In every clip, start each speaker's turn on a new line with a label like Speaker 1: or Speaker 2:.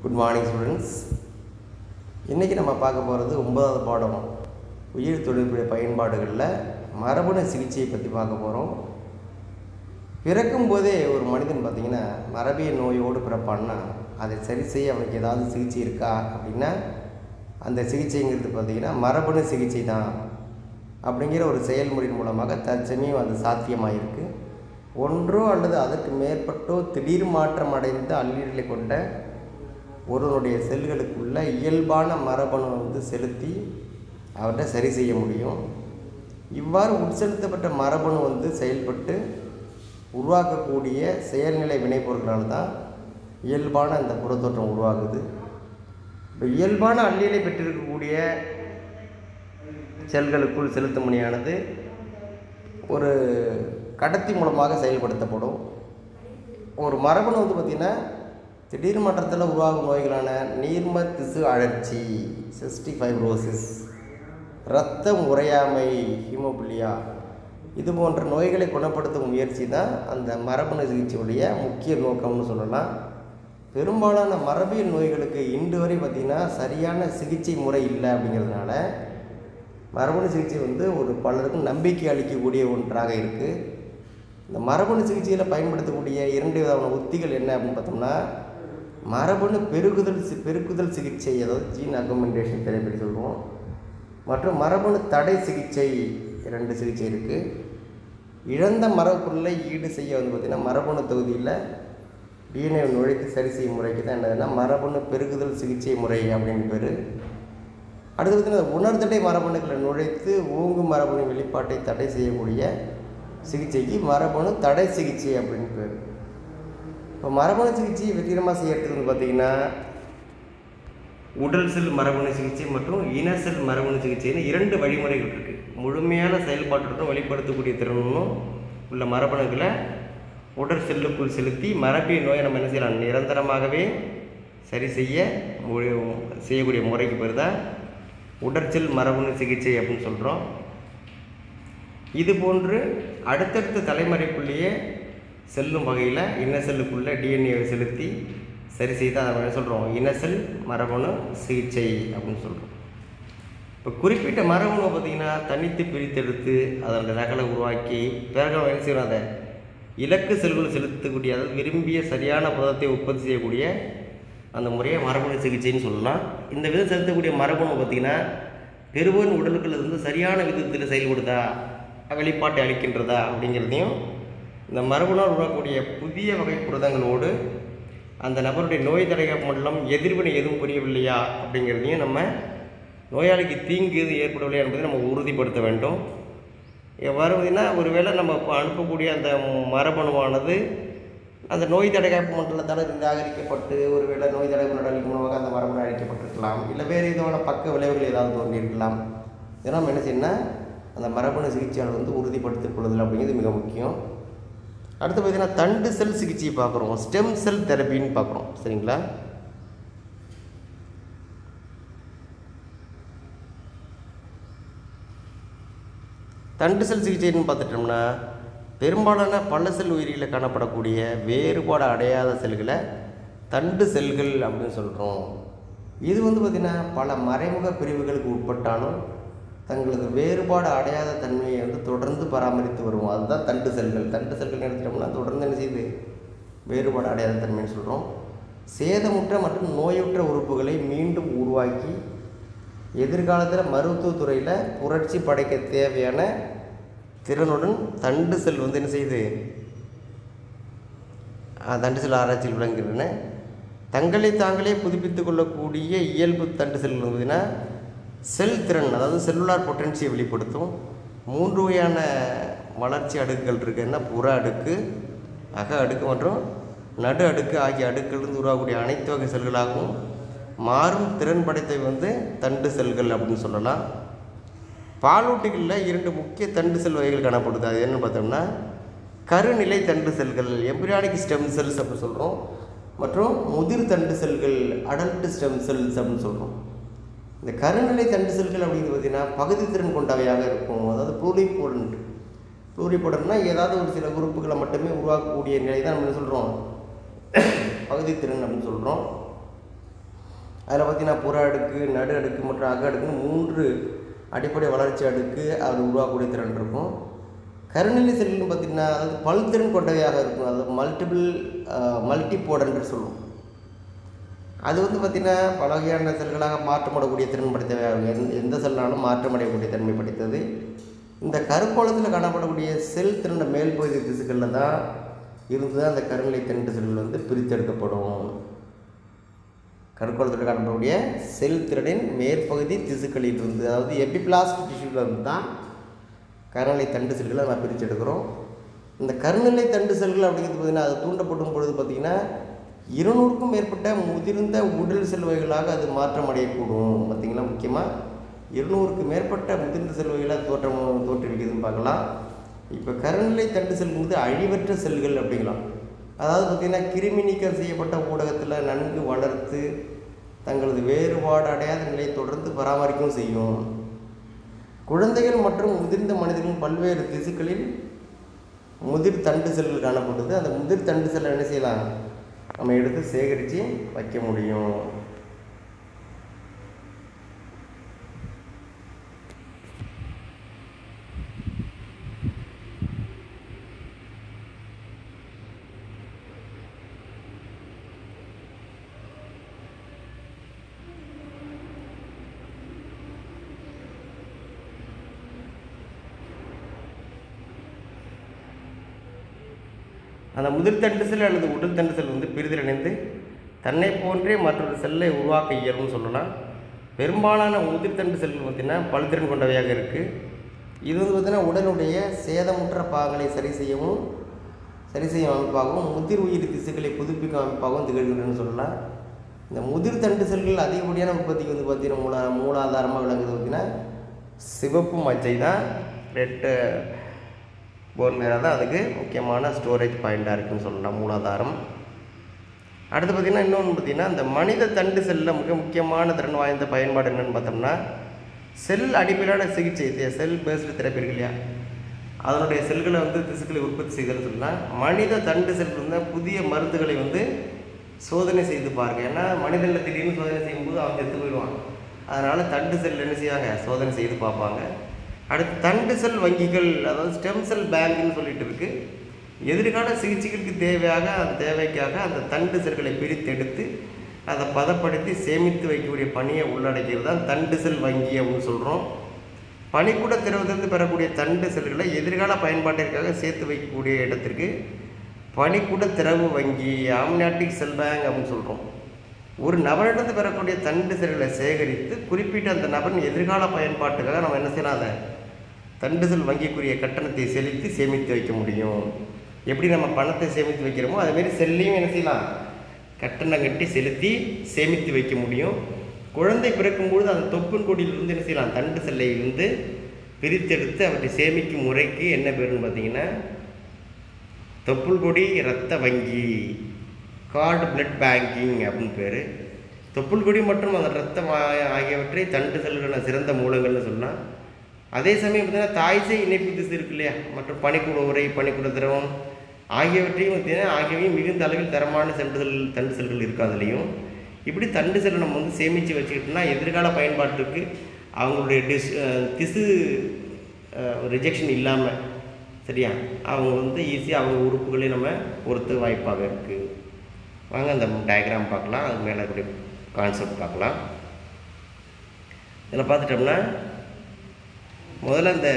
Speaker 1: good morning students இன்றைக்கி நம்ம பார்க்க போகிறது ஒன்பதாவது பாடம் உயிர் தொழில்நுட்ப பயன்பாடுகளில் மரபணு சிகிச்சையை பற்றி பார்க்க போகிறோம் பிறக்கும் போதே ஒரு மனிதன் பார்த்திங்கன்னா மரபியல் நோயோடு பிறப்பான்னா அதை சரி செய்ய அவனுக்கு ஏதாவது சிகிச்சை இருக்கா அப்படின்னா அந்த சிகிச்சைங்கிறது பார்த்திங்கன்னா மரபணு சிகிச்சை தான் அப்படிங்கிற ஒரு செயல்முறையின் மூலமாக தற்சமயம் அது சாத்தியமாயிருக்கு ஒன்றோ அல்லது அதற்கு மேற்பட்டோ திடீர் மாற்றம் அடைந்த அல்லீர்களை கொண்ட ஒருவனுடைய செல்களுக்குள்ள இயல்பான மரபணு வந்து செலுத்தி அவர்கிட்ட சரி செய்ய முடியும் இவ்வாறு உட்செலுத்தப்பட்ட மரபணு வந்து செயல்பட்டு உருவாக்கக்கூடிய செயல்நிலை வினைப்பொருட்களால் தான் இயல்பான அந்த புறத்தோற்றம் உருவாகுது இப்போ இயல்பான அல்லீலை பெற்றிருக்கக்கூடிய செல்களுக்குள் செலுத்தும் முனையானது ஒரு கடத்தி மூலமாக செயல்படுத்தப்படும் ஒரு மரபணு வந்து பார்த்திங்கன்னா திடீர் மாற்றத்தில் உருவாகும் நோய்களான நீர்ம திசு அழற்சி சிஸ்டி ஃபைப்ரோசிஸ் இரத்தம் உறையாமை ஹீமோபிலியா இது போன்ற நோய்களை குணப்படுத்தும் முயற்சி தான் அந்த மரபணு சிகிச்சையுடைய முக்கிய நோக்கம்னு சொல்லலாம் பெரும்பாலான மரபியல் நோய்களுக்கு இன்று வரை பார்த்திங்கன்னா சரியான சிகிச்சை முறை இல்லை அப்படிங்கிறதுனால மரபணு சிகிச்சை வந்து ஒரு பலருக்கும் நம்பிக்கை அளிக்கக்கூடிய ஒன்றாக இருக்குது இந்த மரபணு சிகிச்சையில் பயன்படுத்தக்கூடிய இரண்டு விதமான உத்திகள் என்ன அப்படின்னு பார்த்தோம்னா மரபணு பெருகுதல் சி பெருக்குதல் சிகிச்சை அதாவது ஜீன் அக்குமெண்டேஷன் தெரியப்படி சொல்லுவோம் மற்றும் மரபணு தடை சிகிச்சை ரெண்டு சிகிச்சை இருக்குது இழந்த மரபொருளை ஈடு செய்ய வந்து பார்த்திங்கன்னா மரபணு தொகுதியில் டிஎன்ஏ நுழைத்து சரி செய்யும் முறைக்கு தான் என்னதுன்னா மரபணு பெருகுதல் சிகிச்சை முறை அப்படின்னு பேர் அடுத்து பார்த்திங்கன்னா உணர்தடை மரபணுக்களை நுழைத்து ஓங்கு மரபணு வெளிப்பாட்டை தடை செய்யக்கூடிய சிகிச்சைக்கு மரபணு தடை சிகிச்சை அப்படின்னு பேர் இப்போ மரபணு சிகிச்சையை வெற்றிகரமாக செய்யறதுக்கு வந்து பார்த்திங்கன்னா உடல் செல் மரபணு சிகிச்சை மற்றும் இன செல் மரபணு சிகிச்சைன்னு இரண்டு வழிமுறைகள் இருக்குது முழுமையான செயல்பாட்டுடன் வெளிப்படுத்தக்கூடிய திறனும் உள்ள மரபணுக்களை உடல் செல்லுக்குள் செலுத்தி மரபியல் நோயை நம்ம என்ன செய்யலாம் நிரந்தரமாகவே சரி செய்ய மு- செய்யக்கூடிய முறைக்கு பேர் தான் உடற்செல் மரபணு சிகிச்சை அப்படின்னு சொல்கிறோம் இது போன்று அடுத்தடுத்த தலைமுறைக்குள்ளேயே செல்லும் வகையில் இன செல்லுக்குள்ளே டிஎன்ஏவை செலுத்தி சரி செய்து அதை என்ன சொல்கிறோம் இனசெல் மரபணு சிகிச்சை அப்படின்னு சொல்கிறோம் இப்போ குறிப்பிட்ட மரபணு பார்த்திங்கன்னா தனித்து பிரித்தெடுத்து அதோட நகலை உருவாக்கி பிறகு என்ன செய்யணும் அதை இலக்கு செல்கள் செலுத்தக்கூடிய அதாவது விரும்பிய சரியான புரதத்தை உற்பத்தி செய்யக்கூடிய அந்த முறையை மரபணு சிகிச்சைன்னு சொல்லலாம் இந்த விதம் செலுத்தக்கூடிய மரபணு பார்த்திங்கன்னா பெருவன் உடலுக்குள்ள இருந்து சரியான விதத்தில் செயல்படுதா வெளிப்பாட்டை அளிக்கின்றதா அப்படிங்கிறதையும் இந்த மரபணுவால் உருவாக்கக்கூடிய புதிய வகை புரதங்களோடு அந்த நபருடைய நோய் தடைகாப்பு மண்டலம் எதிர்வினை எதுவும் புரியவில்லையா அப்படிங்கிறதையும் நம்ம நோயாளிக்கு தீங்கு எதுவும் ஏற்படவில்லை என்பதை நம்ம உறுதிப்படுத்த வேண்டும் எவ்வாறு பார்த்தீங்கன்னா ஒருவேளை நம்ம இப்போ அனுப்பக்கூடிய அந்த மரபணுவானது அந்த நோய் தடைகாப்பு மண்டலத்தால் நிராகரிக்கப்பட்டு ஒருவேளை நோய் தடைப்பு நடவடிக்கை மூலமாக அந்த மரபணு அழிக்கப்பட்டிருக்கலாம் இல்லை வேறு விதமான பக்க விளைவுகள் ஏதாவது தோன்றியிருக்கலாம் இதெல்லாம் நம்ம என்ன செய்யணும்னா அந்த மரபணு சிகிச்சையாளர் வந்து உறுதிப்படுத்திக் கொள்ளுதல் அப்படிங்கிறது மிக முக்கியம் அடுத்து பார்த்தீங்கன்னா தண்டு செல் சிகிச்சையை பார்க்குறோம் ஸ்டெம் செல் தெரப்பின்னு பார்க்குறோம் சரிங்களா தண்டு செல் சிகிச்சைன்னு பார்த்துட்டோம்னா பெரும்பாலான பல செல் உயிரியில் காணப்படக்கூடிய வேறுபாடு அடையாத செல்களை தண்டு செல்கள் அப்படின்னு சொல்கிறோம் இது வந்து பார்த்திங்கன்னா பல மறைமுக பிரிவுகளுக்கு உட்பட்டாலும் தங்களது வேறுபாடு அடையாத தன்மையை வந்து தொடர்ந்து பராமரித்து வருவோம் அதுதான் தண்டு செல்கள் தண்டு செல்கள் எடுத்துட்டோம்னா தொடர்ந்து என்ன செய்யுது வேறுபாடு அடையாத தன்மைன்னு சொல்கிறோம் சேதமுற்ற மற்றும் நோயுற்ற உறுப்புகளை மீண்டும் உருவாக்கி எதிர்காலத்தில் மருத்துவத்துறையில் புரட்சி படைக்க தேவையான திறனுடன் தண்டு செல் வந்து என்ன செய்யுது ஆஹ், தண்டு செல் ஆராய்ச்சியில் விளங்குகின்றன தங்களை தாங்களே புதுப்பித்துக் கொள்ளக்கூடிய இயல்பு தண்டு செல்கள் வந்து பார்த்தீங்கன்னா செல் திறன் அதாவது செல்லுலார் பொட்டன்சியை வெளிப்படுத்தும் மூன்று வகையான வளர்ச்சி அடுக்குகள் இருக்குன்னா புற அடுக்கு அக அடுக்கு மற்றும் நடு அடுக்கு ஆகிய அடுக்கிலிருந்து உருவாகக்கூடிய அனைத்து வகை செல்களாகவும் மாறும் திறன் படைத்தவை வந்து தண்டு செல்கள் அப்படின்னு சொல்லலாம் பாலூட்டிகளில் இரண்டு முக்கிய தண்டு செல் வகைகள் காணப்படுது அது என்னன்னு பார்த்தோம்னா கருநிலை தண்டு செல்கள் எம்பிரியானிக் ஸ்டெம் செல்ஸ் அப்படின்னு சொல்கிறோம் மற்றும் முதிர் தண்டு செல்கள் அடல்ட் ஸ்டெம் செல்ஸ் அப்படின்னு சொல்கிறோம் இந்த கருநிலை தண்டு செல்கள் அப்படிங்கிறது பார்த்திங்கன்னா பகுதி திறன் கொண்டவையாக இருக்கும் அதாவது ப்ளூரிபோடன்ட் ப்ளூரிபோடன்ட்னா ஏதாவது ஒரு சில உறுப்புகளை மட்டுமே உருவாக்கக்கூடிய நிலை தான் நம்ம என்ன சொல்கிறோம் பகுதி திறன் அப்படின்னு சொல்கிறோம் அதில் பார்த்தீங்கன்னா புற அடுக்கு நடு அடுக்கு மற்றும் அக அடுக்குன்னு மூன்று அடிப்படை வளர்ச்சி அடுக்கு அது உருவாக்கக்கூடிய திறன் இருக்கும் கருநிலை செல்கள்னு பார்த்திங்கன்னா அதாவது பல்திறன் கொண்டவையாக இருக்கும் அதாவது மல்டிபிள் மல்டிபோட் என்று சொல்லுவோம் அது வந்து பார்த்திங்கன்னா பல வகையான செல்களாக மாற்றப்படக்கூடிய திறன் படைத்தவையாக எந்த எந்த செல்லாலும் மாற்றமடையக்கூடிய தன்மை படைத்தது இந்த கருக்கோளத்தில் காணப்படக்கூடிய செல் திறன மேல் பகுதி திசுக்களில் தான் இருந்து தான் அந்த கருநிலை தண்டு செல்கள் வந்து பிரித்தெடுக்கப்படும் கருக்கோளத்தில் காணப்படக்கூடிய செல் திறனின் மேற்பகுதி திசுக்களில் இருந்து அதாவது எபிபிளாஸ்ட் டிஷ்யூவில் இருந்து தான் கருநிலை தண்டு செல்களை நம்ம பிரித்து எடுக்கிறோம் இந்த கருநிலை தண்டு செல்கள் அப்படிங்கிறது பார்த்திங்கன்னா அது தூண்டப்படும் பொழுது பார்த்திங்கன்னா இருநூறுக்கும் மேற்பட்ட முதிர்ந்த உடல் செல்வைகளாக அது மாற்றம் அடையக்கூடும் பார்த்திங்களா முக்கியமாக இருநூறுக்கு மேற்பட்ட முதிர்ந்த செல்வைகளாக தோற்றம் தோற்றுவிக்குதுன்னு பார்க்கலாம் இப்போ கருநிலை தண்டு செல் வந்து அழிவற்ற செல்கள் அப்படிங்கலாம் அதாவது பார்த்திங்கன்னா கிருமி நீக்கம் செய்யப்பட்ட ஊடகத்தில் நன்கு வளர்த்து தங்களது வேறுபாடு அடையாத நிலையை தொடர்ந்து பராமரிக்கவும் செய்யும் குழந்தைகள் மற்றும் முதிர்ந்த மனிதர்கள் பல்வேறு திசுக்களில் முதிர் தண்டு செல்கள் காணப்படுது அந்த முதிர் தண்டு செல்லை என்ன செய்யலாம் நம்ம எடுத்து சேகரித்து வைக்க முடியும் அந்த முதிர் தண்டு செல் அல்லது உடல் தண்டு செல் வந்து பிரிதல் இணைந்து தன்னை போன்றே மற்றொரு செல்லை உருவாக்க இயலும்னு சொல்லலாம் பெரும்பாலான முதிர் தண்டு செல்கள் பார்த்திங்கன்னா பல்திறன் கொண்டவையாக இருக்குது இது வந்து பார்த்திங்கன்னா உடலுடைய சேதமுற்ற பாகங்களை சரி செய்யவும் சரி செய்யும் அமைப்பாகவும் முதிர் உயிர் திசுக்களை புதுப்பிக்கும் அமைப்பாகவும் திகழ்கின்றன சொல்லலாம் இந்த முதிர் தண்டு செல்கள் அதிகப்படியான உற்பத்திக்கு வந்து பார்த்திங்கன்னா மூலா மூலாதாரமாக விளங்குது பார்த்திங்கன்னா சிவப்பு மச்சை தான் ரெட்டு போன் மேரா தான் அதுக்கு முக்கியமான ஸ்டோரேஜ் பாயிண்ட்டாக இருக்குன்னு சொல்லலாம் மூலாதாரம் அடுத்து பார்த்திங்கன்னா இன்னொன்று பார்த்திங்கன்னா இந்த மனித தண்டு செல்லில் மிக முக்கியமான திறன் வாய்ந்த பயன்பாடு என்னென்னு பார்த்தோம்னா செல் அடிப்படையிலான சிகிச்சை இது செல் பேஸ்டு தெரப்பி இருக்கு இல்லையா அதனுடைய செல்களை வந்து திசுக்களை உற்பத்தி செய்தல் சொல்லலாம் மனித தண்டு செல் வந்து புதிய மருந்துகளை வந்து சோதனை செய்து பாருங்க ஏன்னா மனிதனில் திடீர்னு சோதனை செய்யும்போது அவன் செத்து போயிடுவான் அதனால் தண்டு செல் என்ன செய்வாங்க சோதனை செய்து பார்ப்பாங்க அடுத்து தண்டு செல் வங்கிகள் அதாவது ஸ்டெம் செல் பேங்க்னு சொல்லிட்டு இருக்கு எதிர்கால சிகிச்சைகளுக்கு தேவையாக அந்த தேவைக்காக அந்த தண்டு செல்களை பிரித்தெடுத்து அதை பதப்படுத்தி சேமித்து வைக்கக்கூடிய பணியை உள்ளடக்கியது தான் தண்டு செல் வங்கி அப்படின்னு சொல்கிறோம் பனிக்கூட திரவத்திலிருந்து பெறக்கூடிய தண்டு செல்களை எதிர்கால பயன்பாட்டிற்காக சேர்த்து வைக்கக்கூடிய இடத்திற்கு பனிக்கூட திரவு வங்கி ஆம்னாட்டிக் செல் பேங்க் அப்படின்னு சொல்கிறோம் ஒரு நபரிடத்து பெறக்கூடிய தண்டு செல்களை சேகரித்து குறிப்பிட்ட அந்த நபரின் எதிர்கால பயன்பாட்டுக்காக நம்ம என்ன செய்யலாம் அதை தண்டு செல் வங்கிக்குரிய கட்டணத்தை செலுத்தி சேமித்து வைக்க முடியும் எப்படி நம்ம பணத்தை சேமித்து வைக்கிறோமோ அதேமாரி செல்லையும் என்ன செய்யலாம் கட்டணம் கட்டி செலுத்தி சேமித்து வைக்க முடியும் குழந்தை பிறக்கும்பொழுது அந்த தொப்புள் கொடியிலிருந்து என்ன செய்யலாம் தண்டு செல்லையிலிருந்து பிரித்தெடுத்து அவற்றை சேமிக்கும் முறைக்கு என்ன பேருன்னு பார்த்தீங்கன்னா தொப்புள் கொடி இரத்த வங்கி கார்டு பிளட் பேங்கிங் அப்படின்னு பேர் தொப்புள் கொடி மற்றும் அந்த இரத்தம் ஆ- ஆகியவற்றை தண்டு செல்கள சிறந்த மூலங்கள்னு சொல்லலாம் அதே சமயம் பார்த்தீங்கன்னா தாய்சை இணைப்பு திசு இருக்கு இல்லையா மற்றும் பனிக்கூட உரை பனிக்கூட திரவம் ஆகியவற்றையும் பார்த்தீங்கன்னா ஆகியவையும் மிகுந்த அளவில் தரமான சென்று செல் தண்டு செல்கள் இருக்கும் அதுலேயும் இப்படி தண்டு செல்லை நம்ம வந்து சேமித்து வச்சுக்கிட்டோம்னா எதிர்கால பயன்பாட்டுக்கு அவங்களுடைய டிஸ் அஹ் திசு ரிஜெக்ஷன் இல்லாமல் சரியா அவங்க வந்து ஈஸியாக அவங்க உறுப்புகளே நம்ம பொறுத்த வாய்ப்பாக இருக்குது வாங்க அந்த டயக்ராம் பார்க்கலாம் அது மேலே இருக்கக்கூடிய கான்செப்ட் பார்க்கலாம் இதில் பார்த்துட்டோம்னா முதல்ல இந்த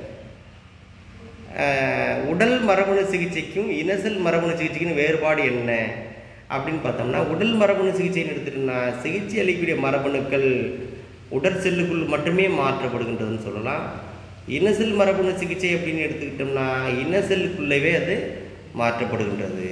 Speaker 1: அஹ், உடல் மரபணு சிகிச்சைக்கும் இனசெல் மரபணு சிகிச்சைக்கும் வேறுபாடு என்ன அப்படின்னு பார்த்தோம்னா உடல் மரபணு சிகிச்சைன்னு எடுத்துட்டோம்னா சிகிச்சை அளிக்கக்கூடிய மரபணுக்கள் உடற் செல்லுக்குள் மட்டுமே மாற்றப்படுகின்றதுன்னு சொல்லலாம் இனசெல் மரபணு சிகிச்சை அப்படின்னு எடுத்துக்கிட்டோம்னா இனசெல்லுக்குள்ளவே அது மாற்றப்படுகின்றது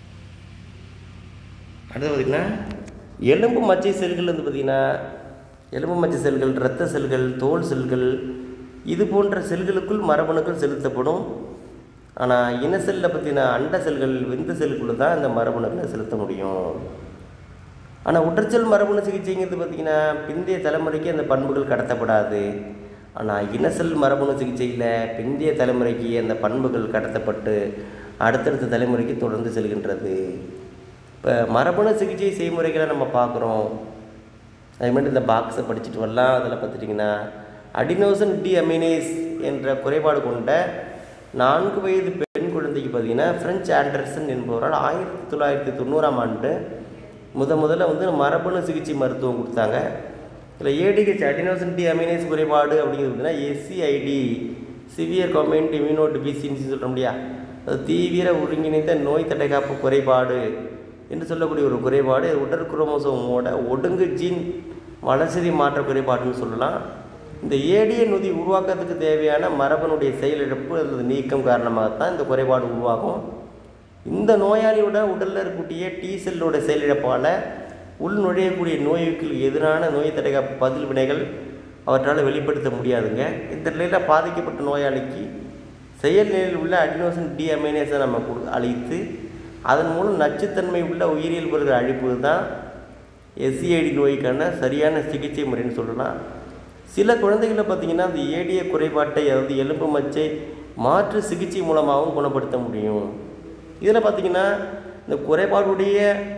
Speaker 1: அடுத்து பார்த்திங்கன்னா எலும்பு மச்சை செல்கள் வந்து பார்த்திங்கன்னா எலும்பு மச்சை செல்கள் இரத்த செல்கள் தோல் செல்கள் இது போன்ற செல்களுக்குள் மரபணுக்கள் செலுத்தப்படும் ஆனால் இன செல்லில் பார்த்தீங்கன்னா அண்ட செல்கள் விந்து செல்லுக்குள்ளே தான் இந்த மரபணுக்களை செலுத்த முடியும் ஆனால் உடற்செல் மரபணு சிகிச்சைங்கிறது பார்த்திங்கன்னா பிந்தைய தலைமுறைக்கு அந்த பண்புகள் கடத்தப்படாது ஆனால் இனசெல் மரபணு சிகிச்சையில் பிந்தைய தலைமுறைக்கு அந்த பண்புகள் கடத்தப்பட்டு அடுத்தடுத்த தலைமுறைக்கு தொடர்ந்து செல்கின்றது இப்போ மரபணு சிகிச்சை செய்முறைகளை நம்ம பார்க்குறோம் அது மாதிரி இந்த பாக்ஸை படிச்சுட்டு வரலாம் அதில் பார்த்துட்டிங்கன்னா அடினோசன் டி அமினேஸ் என்ற குறைபாடு கொண்ட நான்கு வயது பெண் குழந்தைக்கு பார்த்தீங்கன்னா ஃப்ரெஞ்ச் ஆண்டர்சன் என்பவரால் ஆயிரத்தி தொள்ளாயிரத்தி தொண்ணூறாம் ஆண்டு முத முதல்ல வந்து மரபணு சிகிச்சை மருத்துவம் கொடுத்தாங்க இதில் ஏடிஹெச் அடினோசன் டி அமினேஸ் குறைபாடு அப்படிங்கிறது பார்த்தீங்கன்னா SCID severe combined immunodeficiency சொல்கிறோம் இல்லையா அது தீவிர ஒருங்கிணைந்த நோய் தடைக்காப்பு குறைபாடு என்று சொல்லக்கூடிய ஒரு குறைபாடு உடற் குரோமோசோமோட ஒடுங்கு ஜீன் வளர்சிதை மாற்ற குறைபாடுன்னு சொல்லலாம் இந்த ஏடிய நொதி உருவாக்கத்துக்கு தேவையான மரபணுடைய செயலிழப்பு அல்லது நீக்கம் காரணமாகத்தான் இந்த குறைபாடு உருவாகும் இந்த நோயாளியோட உடலில் இருக்கக்கூடிய டி செல்லோட செயலிழப்பால் உள் நுழையக்கூடிய நோய்க்கு எதிரான நோய் தடைக்காப்பு பதில் வினைகள் அவற்றால் வெளிப்படுத்த முடியாதுங்க இந்த நிலையில் பாதிக்கப்பட்ட நோயாளிக்கு செயல் நிலையில் உள்ள அடினோசன் டி அமைனேஸை நம்ம கொடு அழித்து அதன் மூலம் நச்சுத்தன்மை உள்ள உயிரியல் பொருட்கள் அழிப்பது தான் எஸ்சிஐடி நோய்க்கான சரியான சிகிச்சை முறைன்னு சொல்லலாம் சில குழந்தைகளில் பார்த்திங்கன்னா அந்த ஏடிய குறைபாட்டை அதாவது எலும்பு மச்சை மாற்று சிகிச்சை மூலமாகவும் குணப்படுத்த முடியும் இதில் பார்த்திங்கன்னா இந்த குறைபாடுடைய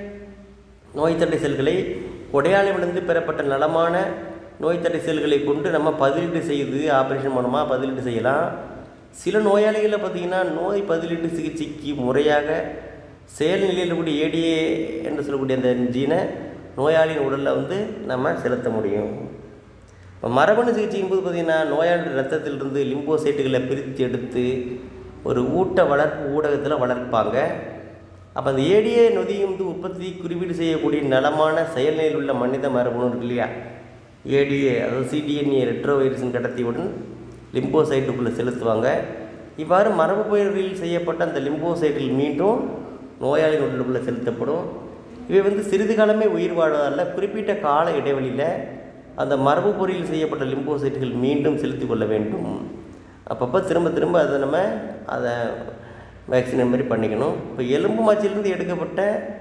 Speaker 1: நோய் தடை செல்களை கொடையாளிலிருந்து பெறப்பட்ட நலமான நோய் தடை செல்களை கொண்டு நம்ம பதிலீடு செய்து ஆப்ரேஷன் மூலமாக பதிலீடு செய்யலாம் சில நோயாளிகளில் பார்த்திங்கன்னா நோய் பதிலீடு சிகிச்சைக்கு முறையாக செயல்நிலையில் கூடிய ஏடிஏ என்று சொல்லக்கூடிய அந்த ஜீனை நோயாளியின் உடலில் வந்து நம்ம செலுத்த முடியும் இப்போ மரபணு சிகிச்சையின் போது பார்த்திங்கன்னா நோயாளி ரத்தத்திலிருந்து லிம்போசைட்டுகளை பிரித்து எடுத்து ஒரு ஊட்ட வளர்ப்பு ஊடகத்தில் வளர்ப்பாங்க அப்போ அந்த ஏடிஏ நொதியும் வந்து உற்பத்தி குறிப்பீடு செய்யக்கூடிய நலமான செயல்நிலையில் உள்ள மனித மரபணு இருக்கு இல்லையா ஏடிஏ அதாவது சிடிஎன்ஏ ரெட்ரோ வைரஸின் கடத்தியுடன் லிம்போசைட்டுக்குள்ளே செலுத்துவாங்க இவ்வாறு மரபு பயிர்களில் செய்யப்பட்ட அந்த லிம்போசைட்டில் மீண்டும் நோயாளியின் உடலுக்குள்ளே செலுத்தப்படும் இவை வந்து சிறிது காலமே உயிர் வாழ்வதால் குறிப்பிட்ட கால இடைவெளியில் அந்த மரபு பொறியில் செய்யப்பட்ட லிம்போசைட்டுகள் மீண்டும் செலுத்திக் கொள்ள வேண்டும் அப்பப்போ திரும்ப திரும்ப அதை நம்ம அதை வேக்சின் மாதிரி பண்ணிக்கணும் இப்போ எலும்பு மாச்சிலிருந்து எடுக்கப்பட்ட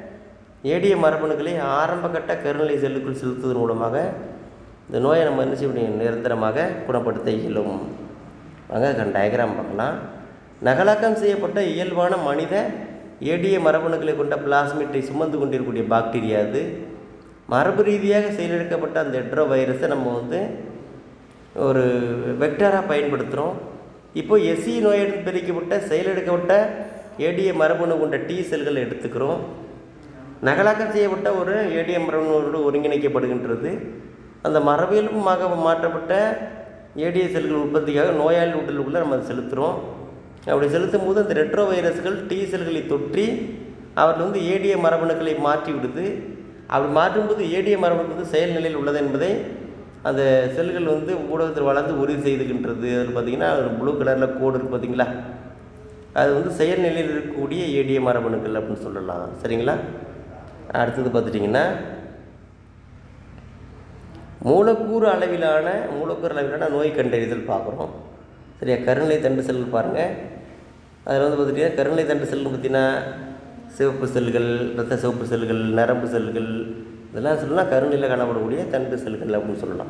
Speaker 1: ஏடிய மரபணுக்களை ஆரம்ப கட்ட கருநிலை செல்லுக்குள் செலுத்துவதன் மூலமாக இந்த நோயை நம்ம என்ன செய்ய முடியும் நிரந்தரமாக குணப்படுத்த இயலும் வாங்க கண் டயக்ராம் பார்க்கலாம் நகலாக்கம் செய்யப்பட்ட இயல்பான மனித ஏடிய மரபணுக்களை கொண்ட பிளாஸ்மிட்டை சுமந்து கொண்டிருக்கக்கூடிய பாக்டீரியா அது மரபு ரீதியாக செயலிழக்கப்பட்ட அந்த எட்ரோ வைரஸை நம்ம வந்து ஒரு வெக்டராக பயன்படுத்துகிறோம் இப்போ எஸ்சி நோயுடன் பிரிக்கப்பட்ட செயலெடுக்கப்பட்ட ஏடிய மரபணு கொண்ட டி செல்களை எடுத்துக்கிறோம் நகலாக்கம் செய்யப்பட்ட ஒரு ஏடிய மரபணுவோடு ஒருங்கிணைக்கப்படுகின்றது அந்த மரபியலுமாக மாற்றப்பட்ட ஏடிய செல்கள் உற்பத்திக்காக நோயாளி உடலுக்குள்ளே நம்ம அதை செலுத்துகிறோம் அப்படி செலுத்தும் போது அந்த ரெட்ரோ வைரஸ்கள் டி செல்களை தொற்றி அவர்கள் வந்து ஏடிய மரபணுக்களை மாற்றி விடுது அப்படி மாற்றும்போது ஏடிய மரபணு வந்து செயல்நிலையில் உள்ளது என்பதை அந்த செல்கள் வந்து ஊடகத்தில் வளர்ந்து உறுதி செய்துகின்றது அதில் பார்த்திங்கன்னா ஒரு ப்ளூ கலரில் கோடு இருக்குது பார்த்தீங்களா அது வந்து செயல்நிலையில் இருக்கக்கூடிய ஏடிய மரபணுக்கள் அப்படின்னு சொல்லலாம் சரிங்களா அடுத்தது பார்த்துட்டிங்கன்னா மூலக்கூறு அளவிலான மூலக்கூறு அளவிலான நோய் கண்டறிதல் பார்க்குறோம் சரியா கருநிலை தண்டு செல்கள் பாருங்கள் அதில் வந்து பார்த்துட்டிங்கன்னா கருநிலை தண்டு செல்னு பார்த்தீங்கன்னா சிவப்பு செல்கள் இரத்த சிவப்பு செல்கள் நரம்பு செல்கள் இதெல்லாம் சொல்லலாம் கருநிலையில் காணப்படக்கூடிய தண்டு செல்கள் அப்படின்னு சொல்லலாம்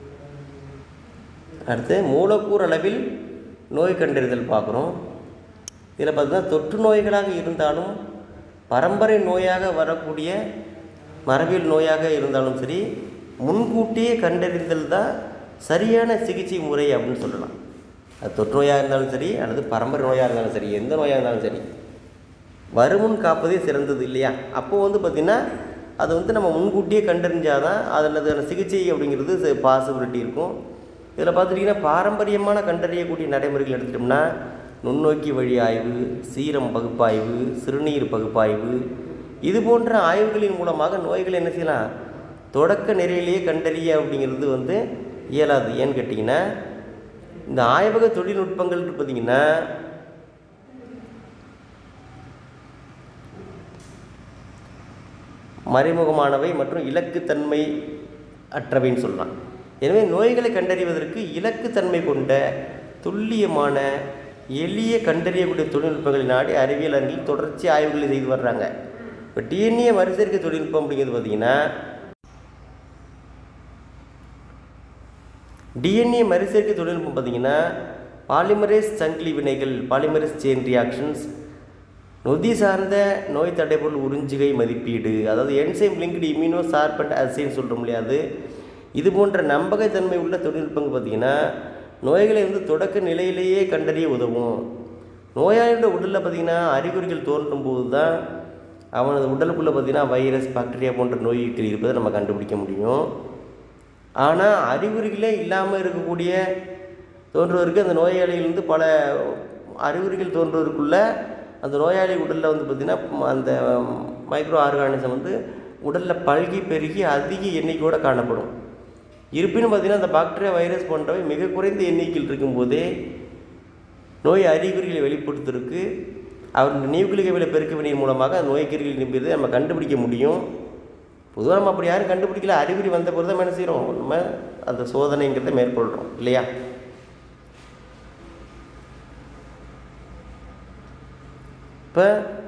Speaker 1: அடுத்து மூலக்கூறு அளவில் நோய் கண்டறிதல் பார்க்குறோம் இதில் பார்த்தீங்கன்னா தொற்று நோய்களாக இருந்தாலும் பரம்பரை நோயாக வரக்கூடிய மரபியல் நோயாக இருந்தாலும் சரி முன்கூட்டியே கண்டறிதல் தான் சரியான சிகிச்சை முறை அப்படின்னு சொல்லலாம் அது தொற்று நோயாக இருந்தாலும் சரி அல்லது பரம்பரை நோயாக இருந்தாலும் சரி எந்த நோயாக இருந்தாலும் சரி வருமுன் காப்பதே சிறந்தது இல்லையா அப்போது வந்து பார்த்திங்கன்னா அது வந்து நம்ம முன்கூட்டியே கண்டறிஞ்சால் தான் அதில் சிகிச்சை அப்படிங்கிறது பாசிபிலிட்டி இருக்கும் இதில் பார்த்துட்டிங்கன்னா பாரம்பரியமான கண்டறியக்கூடிய நடைமுறைகள் எடுத்துட்டோம்னா நுண்ணோக்கி வழி ஆய்வு சீரம் பகுப்பாய்வு சிறுநீர் பகுப்பாய்வு இது போன்ற ஆய்வுகளின் மூலமாக நோய்களை என்ன செய்யலாம் தொடக்க நிலையிலேயே கண்டறிய அப்படிங்கிறது வந்து இயலாது ஏன்னு கேட்டிங்கன்னா இந்த ஆய்வக தொழில்நுட்பங்கள் பார்த்திங்கன்னா மறைமுகமானவை மற்றும் இலக்குத்தன்மை அற்றவைன்னு சொல்லலாம் எனவே நோய்களை கண்டறிவதற்கு இலக்குத்தன்மை கொண்ட துல்லியமான எளிய கண்டறியக்கூடிய தொழில்நுட்பங்களை நாடி அறிவியல் அறிஞர்கள் தொடர்ச்சி ஆய்வுகளை செய்து வர்றாங்க இப்போ டிஎன்ஏ மறுசேர்க்கை தொழில்நுட்பம் அப்படிங்கிறது பார்த்திங்கன்னா டிஎன்ஏ மறுசேர்க்கை தொழில்நுட்பம் பார்த்திங்கன்னா பாலிமரேஸ் சங்கிலி வினைகள் பாலிமரேஸ் செயின் ரியாக்ஷன்ஸ் நொதி சார்ந்த நோய் தடைபொருள் உறிஞ்சுகை மதிப்பீடு அதாவது என்சைம் லிங்க்டு இம்யூனோ சார்பண்ட் அசைன்னு சொல்கிறோம் இல்லையா அது இது போன்ற நம்பகத்தன்மை உள்ள தொழில்நுட்பங்கள் பார்த்திங்கன்னா நோய்களை வந்து தொடக்க நிலையிலேயே கண்டறிய உதவும் நோயாளியோட உடலில் பார்த்திங்கன்னா அறிகுறிகள் தோன்றும் போது தான் அவனது உடலுக்குள்ளே பார்த்திங்கன்னா வைரஸ் பாக்டீரியா போன்ற நோய்கள் இருப்பதை நம்ம கண்டுபிடிக்க முடியும் ஆனால் அறிகுறிகளே இல்லாமல் இருக்கக்கூடிய தோன்றுவதற்கு அந்த நோயாளியிலிருந்து பல அறிகுறிகள் தோன்றுவதற்குள்ள அந்த நோயாளி உடலில் வந்து பார்த்திங்கன்னா அந்த மைக்ரோ ஆர்கானிசம் வந்து உடலில் பல்கி பெருகி அதிக எண்ணிக்கையோடு காணப்படும் இருப்பினும் பார்த்திங்கன்னா அந்த பாக்டீரியா வைரஸ் போன்றவை மிக குறைந்த எண்ணிக்கையில் இருக்கும்போதே நோய் அறிகுறிகளை வெளிப்படுத்துறதுக்கு அவர் நியூக்ளிக் அமில பெருக்க வினையின் மூலமாக அந்த நோய் கிருமிகள் நிற்பதை நம்ம கண்டுபிடிக்க முடியும் பொதுவாக நம்ம அப்படி யாரும் கண்டுபிடிக்கல அறிகுறி வந்த பிறகு தான் என்ன செய்கிறோம் நம்ம அந்த சோதனைங்கிறத மேற்கொள்கிறோம் இல்லையா இப்போ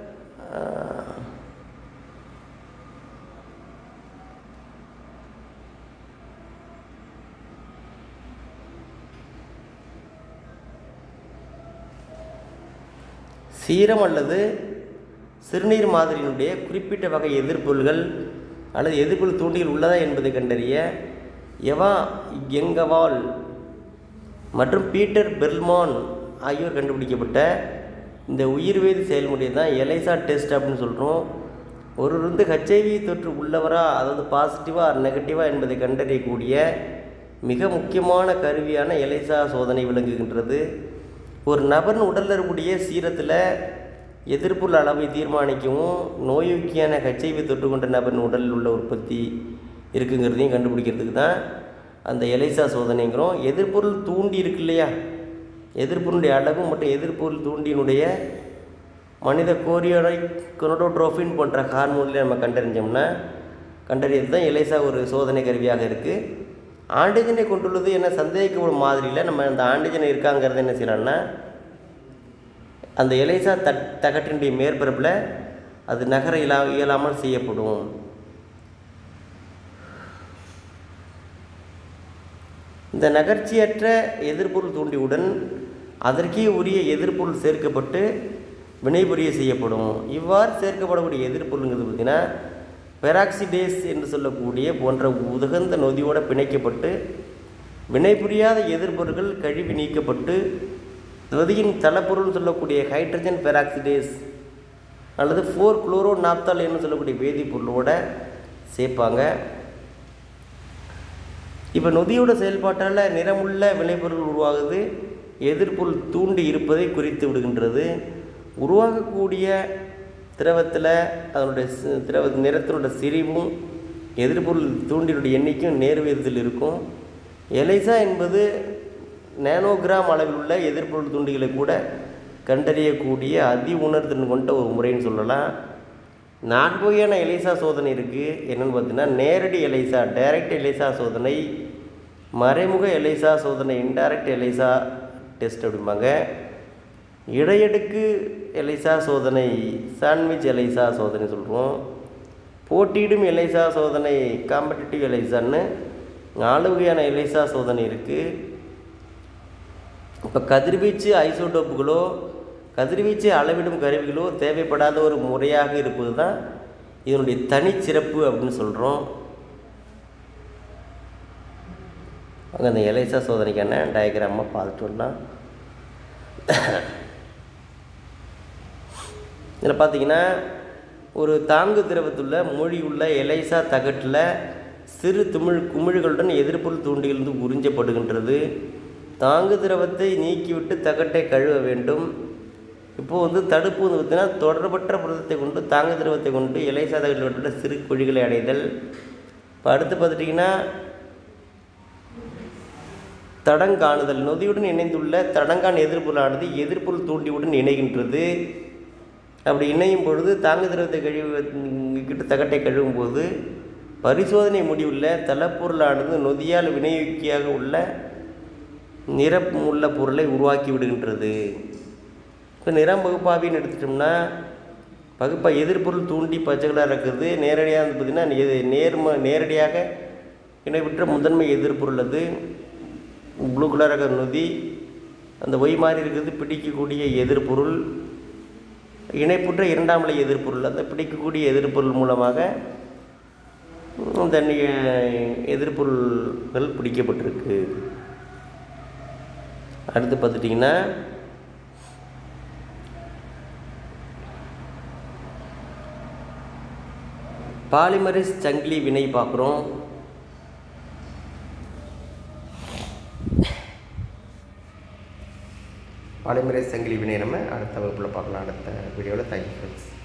Speaker 1: சீரம் அல்லது சிறுநீர் மாதிரியினுடைய குறிப்பிட்ட வகை எதிர்ப்பொருள்கள் அல்லது எதிர்ப்பொருள் தூண்டிகள் உள்ளதா என்பதை கண்டறிய எவா எங்கவால் மற்றும் பீட்டர் பெர்ல்மான் ஆகியோர் கண்டுபிடிக்கப்பட்ட இந்த உயிர்வேதி செயல்முறை தான் எலைசா டெஸ்ட் அப்படின்னு சொல்கிறோம் ஒரு வந்து ஹெச்ஐவி தொற்று உள்ளவரா அதாவது பாசிட்டிவாக நெகட்டிவாக என்பதை கண்டறியக்கூடிய மிக முக்கியமான கருவியான எலைசா சோதனை விளங்குகின்றது ஒரு நபரின் உடலில் இருக்கக்கூடிய சீரத்தில் எதிர்ப்புள்ள அளவை தீர்மானிக்கவும் நோயுக்கியான ஹெச்ஐவி தொற்று கொண்ட நபரின் உடலில் உள்ள உற்பத்தி இருக்குங்கிறதையும் கண்டுபிடிக்கிறதுக்கு தான் அந்த எலைசா சோதனைங்கிறோம் எதிர்ப்பொருள் தூண்டி இருக்கு இல்லையா எதிர்ப்பொருளுடைய அளவு மற்றும் எதிர்ப்பொருள் தூண்டியினுடைய மனித கோரியோனை கொனோடோட்ரோஃபின் போன்ற ஹார்மோன்களை நம்ம கண்டறிஞ்சோம்னா கண்டறியது தான் எலைசா ஒரு சோதனை கருவியாக இருக்குது ஆண்டிஜனை கொண்டுள்ளது என்ன சந்தேகிக்கப்படும் மாதிரியில் நம்ம அந்த ஆண்டிஜன் இருக்காங்கிறத என்ன செய்யலாம்னா அந்த எலைசா தட் தகட்டினுடைய மேற்பரப்பில் அது நகர இயலா இயலாமல் செய்யப்படும் இந்த நகர்ச்சியற்ற எதிர்ப்பொருள் தூண்டியுடன் அதற்கே உரிய எதிர்ப்பொருள் சேர்க்கப்பட்டு வினைபுரிய செய்யப்படும் இவ்வாறு சேர்க்கப்படக்கூடிய எதிர்ப்பொருளுங்கிறது பார்த்திங்கன்னா பெராக்சிடேஸ் என்று சொல்லக்கூடிய போன்ற உதகந்த நொதியோடு பிணைக்கப்பட்டு வினைபுரியாத எதிர்ப்பொருட்கள் கழுவி நீக்கப்பட்டு நொதியின் தளப்பொருள்னு சொல்லக்கூடிய ஹைட்ரஜன் பெராக்சிடேஸ் அல்லது ஃபோர் குளோரோ நாப்தால் என்று சொல்லக்கூடிய வேதிப்பொருளோட சேர்ப்பாங்க இப்போ நொதியோட செயல்பாட்டால் நிறமுள்ள விளைபொருள் உருவாகுது எதிர்ப்பொருள் தூண்டி இருப்பதை குறித்து விடுகின்றது உருவாகக்கூடிய திரவத்தில் அதனுடைய சி- திரவ நிறத்தினுடைய சிரிவும் எதிர்ப்பொருள் தூண்டினுடைய எண்ணிக்கையும் நேர் விகிதத்தில் இருக்கும் எலைசா என்பது நேனோகிராம் அளவில் உள்ள எதிர்ப்பொருள் தூண்டிகளை கூட கண்டறியக்கூடிய அதி உணர்திறன் கொண்ட ஒரு முறைன்னு சொல்லலாம் நான்கு வகையான எலைசா சோதனை இருக்குது என்னென்னு பார்த்தீங்கன்னா நேரடி எலைசா டைரக்ட் எலைசா சோதனை மறைமுக எலைசா சோதனை இன்டைரக்ட் எலைசா டெஸ்ட் அப்படிம்பாங்க இடையடுக்கு எலைசா சோதனை சாண்ட்விச் எலைசா சோதனை சொல்கிறோம் போட்டியிடும் எலைசா சோதனை காம்படிட்டிவ் எலைசான்னு நாலு வகையான எலைசா சோதனை இருக்குது இப்போ கதிர்வீச்சு ஐசோடோப்புகளோ கதிர்வீச்சு அளவிடும் கருவிகளோ தேவைப்படாத ஒரு முறையாக இருப்பது தான் இதனுடைய தனிச்சிறப்பு அப்படின்னு சொல்கிறோம் அங்கே அந்த எலைசா சோதனைக்கான டயக்ராமாக பார்த்துட்டு வரலாம் இதில் பார்த்தீங்கன்னா ஒரு தாங்கு திரவத்துள்ள மொழியுள்ள எலைசா தகட்டில் சிறு துமிழ் குமிழ்களுடன் எதிர்ப்பொருள் தூண்டிலிருந்து உறிஞ்சப்படுகின்றது தாங்கு திரவத்தை நீக்கிவிட்டு தகட்டை கழுவ வேண்டும் இப்போது வந்து தடுப்பு வந்து பார்த்தீங்கன்னா தொடர்பற்ற புரதத்தை கொண்டு தாங்கு திரவத்தை கொண்டு எலைசா தகட்டில் விட்டுள்ள சிறு குழிகளை அடைதல் இப்போ அடுத்து பார்த்துட்டிங்கன்னா தடங்காணுதல் நொதியுடன் இணைந்துள்ள தடங்கான் எதிர்ப்பொருளானது எதிர்ப்பொருள் தூண்டியுடன் இணைகின்றது அப்படி இணையும் பொழுது தாங்கு திரவத்தை கழுவி கிட்ட தகட்டை கழுவும் போது பரிசோதனை முடிவுள்ள தளப்பொருளானது நொதியால் வினையூக்கியாக உள்ள நிறம் உள்ள பொருளை உருவாக்கி விடுகின்றது இப்போ நிறம் பகுப்பாவின்னு எடுத்துட்டோம்னா பகுப்பா எதிர்ப்பொருள் தூண்டி பச்சை கலர் இருக்குது நேரடியாக வந்து பார்த்திங்கன்னா எது நேர்ம நேரடியாக இணைவிற்ற முதன்மை எதிர்ப்பொருள் அது ப்ளூ கலராக நொதி அந்த ஒய் மாதிரி இருக்கிறது பிடிக்கக்கூடிய எதிர்ப்பொருள் இணைப்புற்ற இரண்டாம் நிலை எதிர்ப்பொருள் அந்த பிடிக்கக்கூடிய எதிர்ப்பொருள் மூலமாக இந்த நி- எதிர்ப்பொருள்கள் பிடிக்கப்பட்டிருக்கு அடுத்து பார்த்துட்டிங்கன்னா பாலிமரிஸ் சங்கிலி வினை பார்க்குறோம் பாலிமரிஸ் சங்கிலி வினை நம்ம அடுத்த வகுப்பில் பார்க்கலாம் அடுத்த வீடியோவில் தேங்க்யூ ஃப்ரெண்ட்ஸ்